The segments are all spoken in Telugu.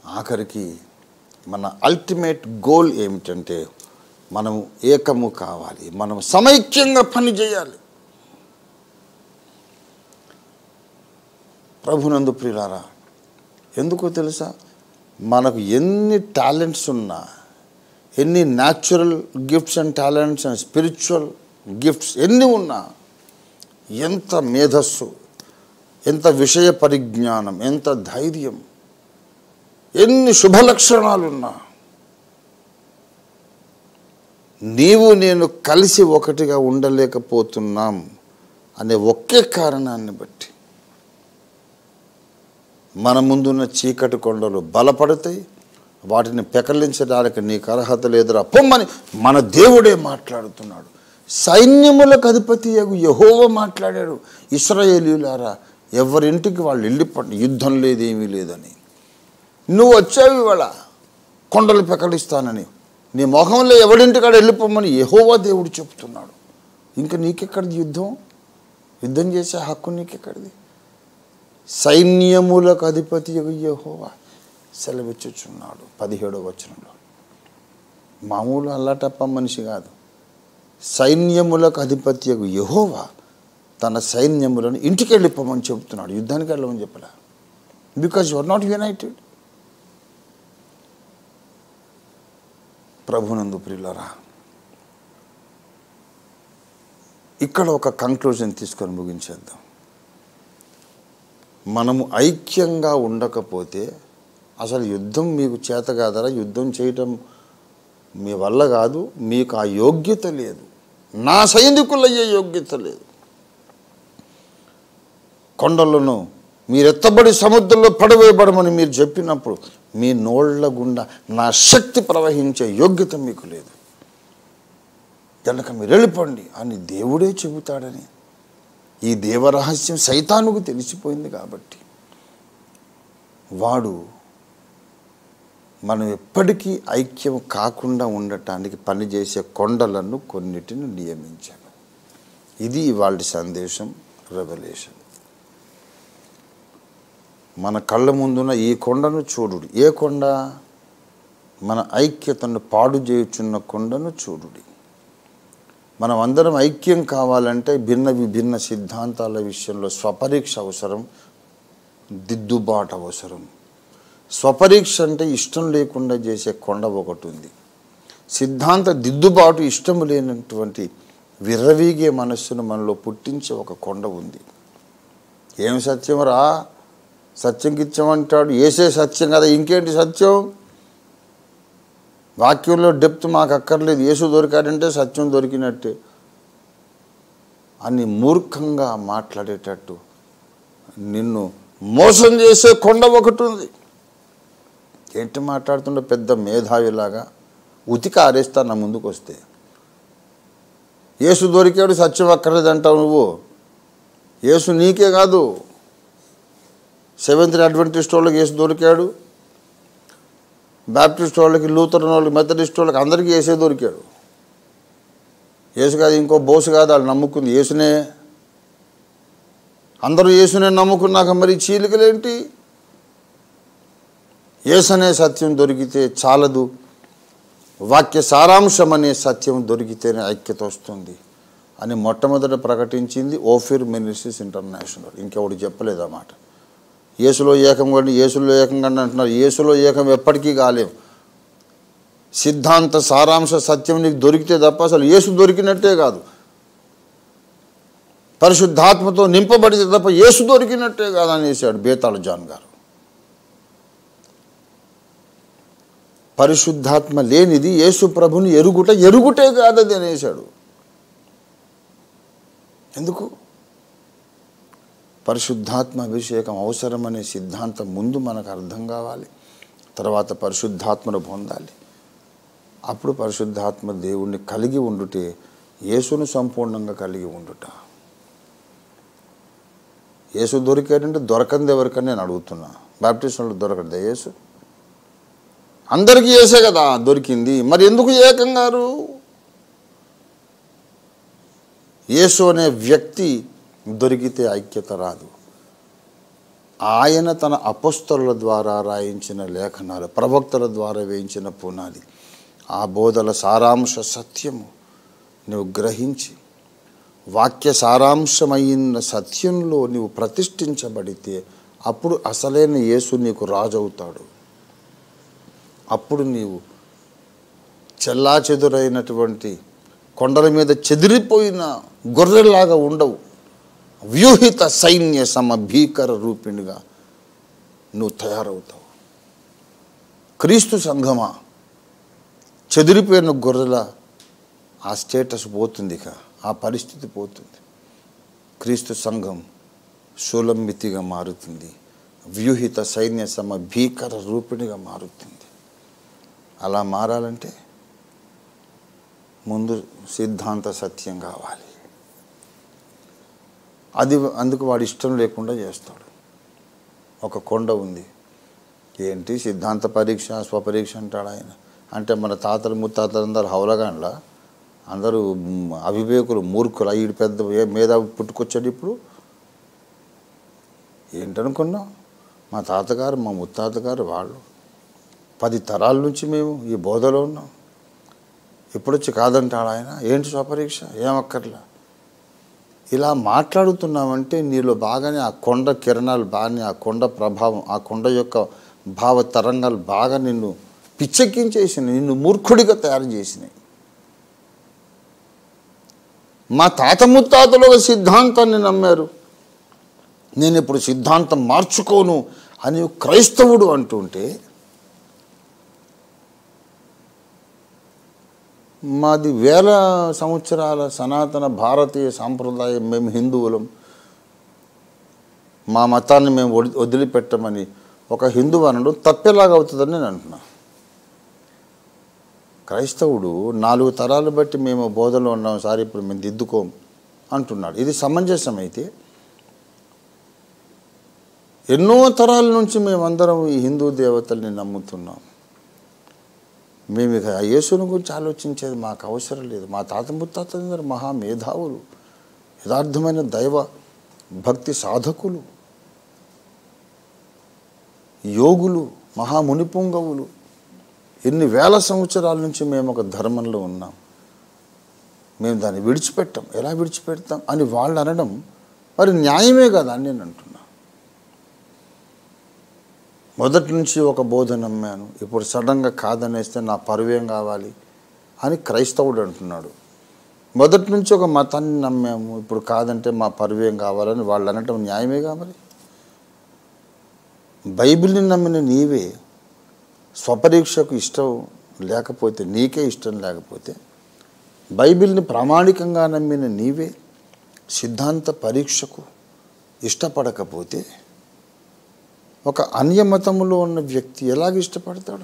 ఆఖరికి మన అల్టిమేట్ గోల్ ఏమిటంటే మనం ఏకము కావాలి మనం సమైక్యంగా పని చేయాలి ప్రభునందు ప్రియులారా ఎందుకో తెలుసా మనకు ఎన్ని టాలెంట్స్ ఉన్నా ఎన్ని natural gifts and talents and spiritual gifts ఎన్ని ఉన్నా ఎంత మేధస్సు ఎంత విషయ పరిజ్ఞానం ఎంత ధైర్యం ఎన్ని శుభలక్షణాలున్నా నీవు నేను కలిసి ఒకటిగా ఉండలేకపోతున్నాం అనే ఒకే కారణాన్ని బట్టి మన ముందున్న చీకటి కొండలు బలపడతాయి వాటిని పెకలించడానికి నీకు అర్హత లేదురా పొమ్మని మన దేవుడే మాట్లాడుతున్నాడు సైన్యములకు అధిపతి యగు యహోవ మాట్లాడాడు ఇస్రాయేలీలారా ఎవరింటికి వాళ్ళు వెళ్ళిపోండి యుద్ధం లేదు ఏమీ లేదని నువ్వు వచ్చావు ఇవాళ కొండలు పెకలిస్తానని నీ మొహంలో ఎవడింటికాడ వెళ్ళిపోమని యహోవా దేవుడు చెప్తున్నాడు ఇంకా నీకెక్కడిది యుద్ధం యుద్ధం చేసే హక్కు నీకెక్కడిది సైన్యములకు అధిపతి యహోవా సెలవిచ్చుచున్నాడు పదిహేడవ వచనంలో మామూలు అల్లాటప్ప మనిషి కాదు సైన్యములకు అధిపతి యహోవా తన సైన్యములను ఇంటికి వెళ్ళిపోమని చెబుతున్నాడు యుద్ధానికి వెళ్ళమని చెప్పలే because you are not united ప్రభునందు ప్రియులరా ఇక్కడ ఒక కంక్లూజన్ తీసుకొని ముగించేద్దాం మనము ఐక్యంగా ఉండకపోతే అసలు యుద్ధం మీకు చేత కాదరా యుద్ధం చేయటం మీ వల్ల కాదు మీకు ఆ యోగ్యత లేదు నా సైనికులయ్యే యోగ్యత లేదు కొండలను మీరు ఎత్తబడి సముద్రంలో పడవేయబడమని మీరు చెప్పినప్పుడు మీ నోళ్ల గుండా నా శక్తి ప్రవహించే యోగ్యత మీకు లేదు కనుక మీరు వెళ్ళిపోండి అని దేవుడే చెబుతాడని ఈ దేవరహస్యం సైతానుకు తెలిసిపోయింది కాబట్టి వాడు మనం ఎప్పటికీ ఐక్యం కాకుండా ఉండటానికి పనిచేసే కొండలను కొన్నిటిని నియమించాడు ఇది ఇవాళ సందేశం రెవల్యూషన్ మన కళ్ళ ముందున్న ఈ కొండను చూడుడి ఏ కొండ మన ఐక్యతను పాడు చేయుచున్న కొండను చూడుడి మనం అందరం ఐక్యం కావాలంటే భిన్న విభిన్న సిద్ధాంతాల విషయంలో స్వపరీక్ష అవసరం దిద్దుబాటు అవసరం స్వపరీక్ష అంటే ఇష్టం లేకుండా చేసే కొండ ఒకటి ఉంది సిద్ధాంత దిద్దుబాటు ఇష్టం లేనటువంటి విర్రవీగే మనస్సును మనలో పుట్టించే ఒక కొండ ఉంది ఏం సత్యం రా సత్యం గిచ్చమంటాడు ఏసే సత్యం కదా ఇంకేంటి సత్యం వాక్యంలో డెప్త్ మాకు అక్కర్లేదు యేసు దొరికాడంటే సత్యం దొరికినట్టే అని మూర్ఖంగా మాట్లాడేటట్టు నిన్ను మోసం చేసే కొండ ఒకటి ఉంది ఏంటి మాట్లాడుతుండే పెద్ద మేధావిలాగా ఉతిక ఆరేస్తా నా ముందుకు వస్తే యేసు దొరికాడు సత్యం అక్కర్లేదంటావు నువ్వు యేసు నీకే కాదు సెవెంత్ అడ్వెంటిస్ట్ వాళ్ళకి యేసు దొరికాడు బ్యాప్టిస్ట్ వాళ్ళకి లూథరన్ వాళ్ళకి మెథడిస్ట్ వాళ్ళకి అందరికీ యేసే దొరికాడు యేసు కాదు ఇంకో బోసు కాదు వాళ్ళు నమ్ముకుంది యేసునే అందరూ యేసునే నమ్ముకున్నాక మరి చీలికలేంటి యేసనే సత్యం దొరికితే చాలదు వాక్య సారాంశం అనే సత్యం దొరికితేనే ఐక్యత వస్తుంది అని మొట్టమొదట ప్రకటించింది ఓఫిర్ మినిస్ట్రీస్ ఇంటర్నేషనల్ ఇంకెవడు చెప్పలేదు ఆ మాట యేసులో ఏకం కండి యేసులో ఏకం కండి అంటున్నారు యేసులో ఏకం ఎప్పటికీ కాలేం సిద్ధాంత సారాంశ సత్యం నీకు దొరికితే తప్ప అసలు యేసు దొరికినట్టే కాదు పరిశుద్ధాత్మతో నింపబడితే తప్ప యేసు దొరికినట్టే కాదు అనేసాడు బేతాళ జాన్ గారు పరిశుద్ధాత్మ లేనిది యేసు ప్రభుని ఎరుగుట ఎరుగుటే కాదది అనేసాడు ఎందుకు పరిశుద్ధాత్మ అభిషేకం అవసరమనే సిద్ధాంతం ముందు మనకు అర్థం కావాలి తర్వాత పరిశుద్ధాత్మను పొందాలి అప్పుడు పరిశుద్ధాత్మ దేవుణ్ణి కలిగి ఉండుటే యేసును సంపూర్ణంగా కలిగి ఉండుట యేసు దొరికాడంటే దొరకంది ఎవరికని నేను అడుగుతున్నా బాప్టిస్ట్ వాళ్ళు దొరకదు యేసు అందరికీ యేసే కదా దొరికింది మరి ఎందుకు ఏకం గారు యేసు అనే వ్యక్తి దొరికితే ఐక్యత రాదు ఆయన తన అపస్తుల ద్వారా రాయించిన లేఖనాలు ప్రవక్తల ద్వారా వేయించిన పునాది ఆ బోధల సారాంశ సత్యము నువ్వు గ్రహించి వాక్య సారాంశమైన సత్యంలో నీవు ప్రతిష్ఠించబడితే అప్పుడు అసలైన యేసు నీకు రాజవుతాడు అప్పుడు నీవు చెల్లాచెదురైనటువంటి కొండల మీద చెదిరిపోయిన గొర్రెలాగా ఉండవు వ్యూహిత సైన్య సమ భీకర రూపిణిగా నువ్వు తయారవుతావు క్రీస్తు సంఘమా చెదిరిపోయిన గొర్రెల ఆ స్టేటస్ పోతుంది ఇక ఆ పరిస్థితి పోతుంది క్రీస్తు సంఘం సులంబితిగా మారుతుంది వ్యూహిత సైన్య సమ భీకర రూపిణిగా మారుతుంది అలా మారాలంటే ముందు సిద్ధాంత సత్యం కావాలి అది అందుకు వాడి ఇష్టం లేకుండా చేస్తాడు ఒక కొండ ఉంది ఏంటి సిద్ధాంత పరీక్ష స్వపరీక్ష అంటాడు ఆయన అంటే మన తాతలు ముత్తాతలు అందరు హౌలగాండ్ల అందరూ మ్, అవివేకులు మూర్ఖులు ఈడు పెద్ద ఏ- మేధావి పుట్టుకొచ్చాడు ఇప్పుడు ఏంటనుకున్నాం మా తాతగారు మా ముత్తాతగారు వాళ్ళు పది తరాల నుంచి మేము ఈ బోధలో ఉన్నాం ఇప్పుడొచ్చి కాదంటాడు ఆయన ఏంటి స్వపరీక్ష ఏమక్కర్లా ఇలా మాట్లాడుతున్నామంటే నీలో బాగానే ఆ కొండ కిరణాలు బాగానే ఆ కొండ ప్రభావం ఆ కొండ యొక్క భావ తరంగాలు బాగా నిన్ను పిచ్చెక్కించేసినాయి నిన్ను మూర్ఖుడిగా తయారు చేసినాయి మా తాత ముత్తాతలు ఒక సిద్ధాంతాన్ని నమ్మారు నేను ఇప్పుడు సిద్ధాంతం మార్చుకోను అని క్రైస్తవుడు అంటుంటే మాది వేల సంవత్సరాల సనాతన భారతీయ సాంప్రదాయం మేము హిందువులం మా మతాన్ని మేము వడి- వదిలిపెట్టమని ఒక హిందువు అనడం తప్పేలాగా అవుతుందని నేను అంటున్నా క్రైస్తవుడు నాలుగు తరాలు బట్టి మేము బోధలో ఉన్నాం సార్ ఇప్పుడు మేము దిద్దుకోం అంటున్నాడు ఇది సమంజసం అయితే ఎన్నో తరాల నుంచి మేమందరం ఈ హిందూ దేవతల్ని నమ్ముతున్నాం మేము ఇక ఆ యేసుని గురించి ఆలోచించేది మాకు అవసరం లేదు మా తాత ముత్తాతలందరూ మహా మేధావులు యథార్థమైన దైవ భక్తి సాధకులు యోగులు మహా మునిపుంగవులు ఎన్ని వేల సంవత్సరాల నుంచి మేము ఒక ధర్మంలో ఉన్నాం మేము దాన్ని విడిచిపెట్టాం ఎలా విడిచిపెడతాం అని వాళ్ళు అనడం మరి న్యాయమే కదా అని నేను అంటున్నా మొదటి నుంచి ఒక బోధ నమ్మాను ఇప్పుడు సడన్గా కాదనేస్తే నా పరువేం కావాలి అని క్రైస్తవుడు అంటున్నాడు మొదటి నుంచి ఒక మతాన్ని నమ్మాము ఇప్పుడు కాదంటే మా పరువేం కావాలని వాళ్ళు అనటం న్యాయమే కావాలి బైబిల్ని నమ్మిన నీవే స్వపరీక్షకు ఇష్టం లేకపోతే నీకే ఇష్టం లేకపోతే బైబిల్ని ప్రామాణికంగా నమ్మిన నీవే సిద్ధాంత పరీక్షకు ఇష్టపడకపోతే ఒక అన్యమతములో ఉన్న వ్యక్తి ఎలాగ ఇష్టపడతాడు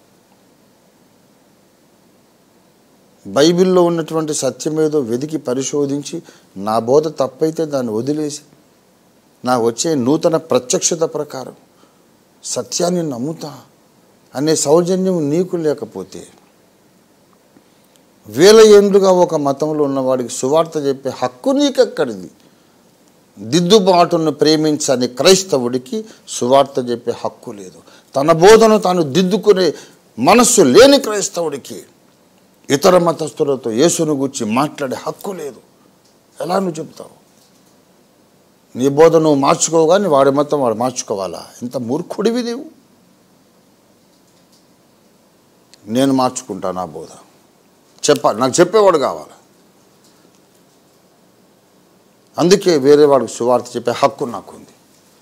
బైబిల్లో ఉన్నటువంటి సత్యమేదో వెదికి పరిశోధించి నా బోధ తప్పైతే దాన్ని వదిలేసి నా వచ్చే నూతన ప్రత్యక్షత ప్రకారం సత్యాన్ని నమ్ముతా అనే సౌజన్యం నీకు లేకపోతే వేల ఏండ్లుగా ఒక మతంలో ఉన్నవాడికి సువార్త చెప్పే హక్కు నీకెక్కడిది దిద్దుబాటును ప్రేమించని క్రైస్తవుడికి సువార్త చెప్పే హక్కు లేదు తన బోధను తాను దిద్దుకునే మనస్సు లేని క్రైస్తవుడికి ఇతర మతస్థులతో యేసును గురించి మాట్లాడే హక్కు లేదు ఎలా నువ్వు చెప్తావు నీ బోధ నువ్వు మార్చుకోగాని వాడి మతం వాడు మార్చుకోవాలా ఇంత మూర్ఖుడివి నీవు నేను మార్చుకుంటా నా బోధ చెప్పాలి నాకు చెప్పేవాడు కావాలి అందుకే వేరే వాడికి సువార్త చెప్పే హక్కు నాకుంది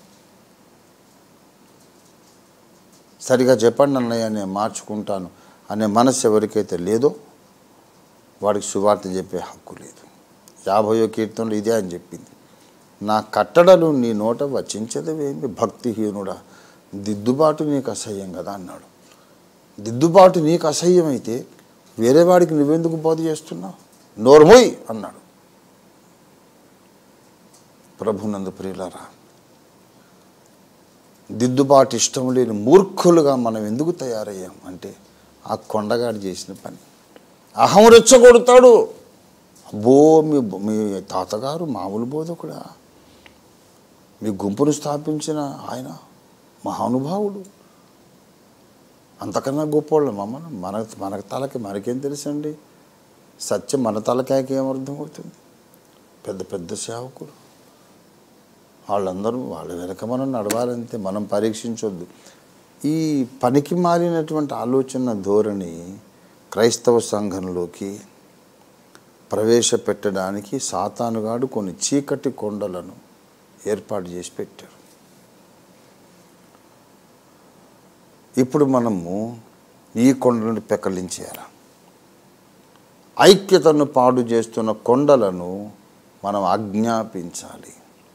సరిగా చెప్పండి అన్నయ్య నేను మార్చుకుంటాను అనే మనసు ఎవరికైతే లేదో వాడికి సువార్త చెప్పే హక్కు లేదు యాభయో కీర్తనలు ఇదే అని చెప్పింది నా కట్టడలు నీ నోట వచించదవేమి భక్తిహీనుడా దిద్దుబాటు నీకు అసహ్యం కదా అన్నాడు దిద్దుబాటు నీకు అసహ్యమైతే వేరే వాడికి నువ్వెందుకు బోధ చేస్తున్నావు నోర్మోయ్ అన్నాడు ప్రభునందు ప్రియులరా దిద్దుబాటు ఇష్టం లేని మూర్ఖులుగా మనం ఎందుకు తయారయ్యాం అంటే ఆ కొండగాడు చేసిన పని అహం రెచ్చగొడతాడు అబ్బో మీ మీ తాతగారు మామూలు బోధకుడా మీ గుంపును స్థాపించిన ఆయన మహానుభావుడు అంతకన్నా గొప్పవాళ్ళు మమ్మల్ని మన మన తలకి మనకేం తెలుసండి సత్యం మన తలకాయకి ఏమర్థం అవుతుంది పెద్ద పెద్ద సేవకులు వాళ్ళందరూ వాళ్ళ వెనక మనం నడవాలంతే మనం పరీక్షించొద్దు ఈ పనికి మారినటువంటి ఆలోచన ధోరణి క్రైస్తవ సంఘంలోకి ప్రవేశపెట్టడానికి సాతానుగాడు కొన్ని చీకటి కొండలను ఏర్పాటు చేసి పెట్టారు ఇప్పుడు మనము ఈ కొండలను పెకలించేయాలి ఐక్యతను పాడు చేస్తున్న కొండలను మనం ఆజ్ఞాపించాలి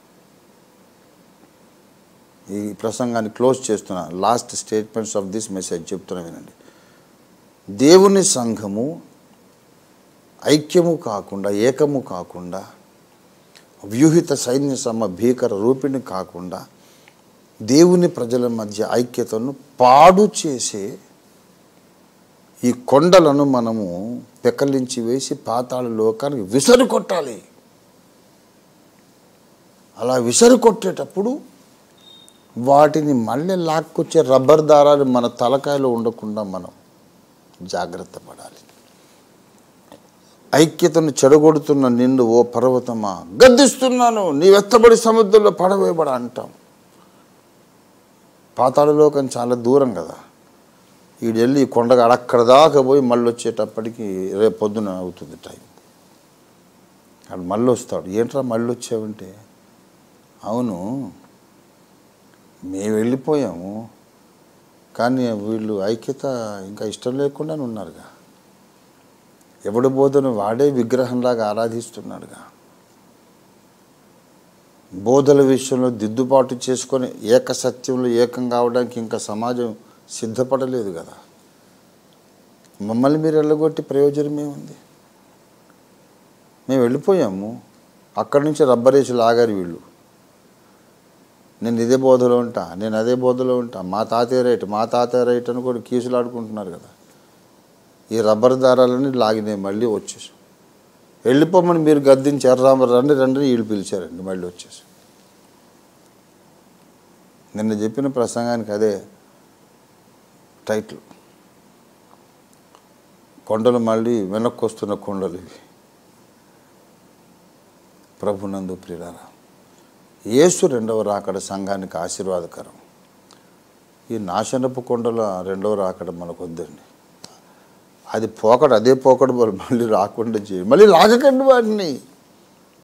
ఈ ప్రసంగాన్ని క్లోజ్ చేస్తున్నా last statements of this message చెప్తున్నా వినండి దేవుని సంఘము ఐక్యము కాకుండా ఏకము కాకుండా వ్యూహిత సైన్య సమ భీకర రూపిణి కాకుండా దేవుని ప్రజల మధ్య ఐక్యతను పాడు చేసే ఈ కొండలను మనము పెకలించి వేసి పాతాళ లోకానికి విసరు కొట్టాలి అలా విసరు కొట్టేటప్పుడు వాటిని మళ్ళీ లాక్కొచ్చే రబ్బర్ దారాలు మన తలకాయలో ఉండకుండా మనం జాగ్రత్త పడాలి ఐక్యతను చెడగొడుతున్న నిన్ను ఓ పర్వతమా గద్దిస్తున్నాను నీ వెత్తబడి సముద్రంలో పడవేయబడ అంటాం పాతాళలోకం చాలా దూరం కదా ఈడు వెళ్ళి ఈ కొండగా అక్కడ దాకా పోయి మళ్ళీ వచ్చేటప్పటికి రేపు పొద్దున అవుతుంది టైం అక్కడ మళ్ళీ వస్తాడు ఏంట్రా మళ్ళీ వచ్చావంటే అవును మేము వెళ్ళిపోయాము కానీ వీళ్ళు ఐక్యత ఇంకా ఇష్టం లేకుండానే ఉన్నారుగా ఎవడి బోధను వాడే విగ్రహంలాగా ఆరాధిస్తున్నాడుగా బోధల విషయంలో దిద్దుబాటు చేసుకొని ఏక సత్యంలో ఏకం కావడానికి ఇంకా సమాజం సిద్ధపడలేదు కదా మమ్మల్ని మీరు వెళ్ళగొట్టి ప్రయోజనం ఏముంది మేము వెళ్ళిపోయాము అక్కడి నుంచి రబ్బరేసి లాగారు వీళ్ళు నేను ఇదే బోధలో ఉంటా నేను అదే బోధలో ఉంటా మా తాతయ్య రైట్ మా తాతయ్య రైట్ అని కూడా కీసులు ఆడుకుంటున్నారు కదా ఈ రబ్బర్ దారాలని లాగినాయి మళ్ళీ వచ్చేసి వెళ్ళిపోమని మీరు గద్దించారు రామ రండి రండి అని వీళ్ళు పిలిచారండి మళ్ళీ వచ్చేసి నిన్న చెప్పిన ప్రసంగానికి అదే టైటిల్ కొండలు మళ్ళీ వెనక్కి వస్తున్న కొండలు ఇవి ప్రభునందు ప్రియులారా యేసు రెండవ రాకడ సంఘానికి ఆశీర్వాదకరం ఈ నాశనపు కొండల రెండవ రాకడ మనకు వద్దండి అది పోకడ అదే పోకడ మళ్ళీ రాకుండా చేయండి మళ్ళీ లాగకండి వాటిని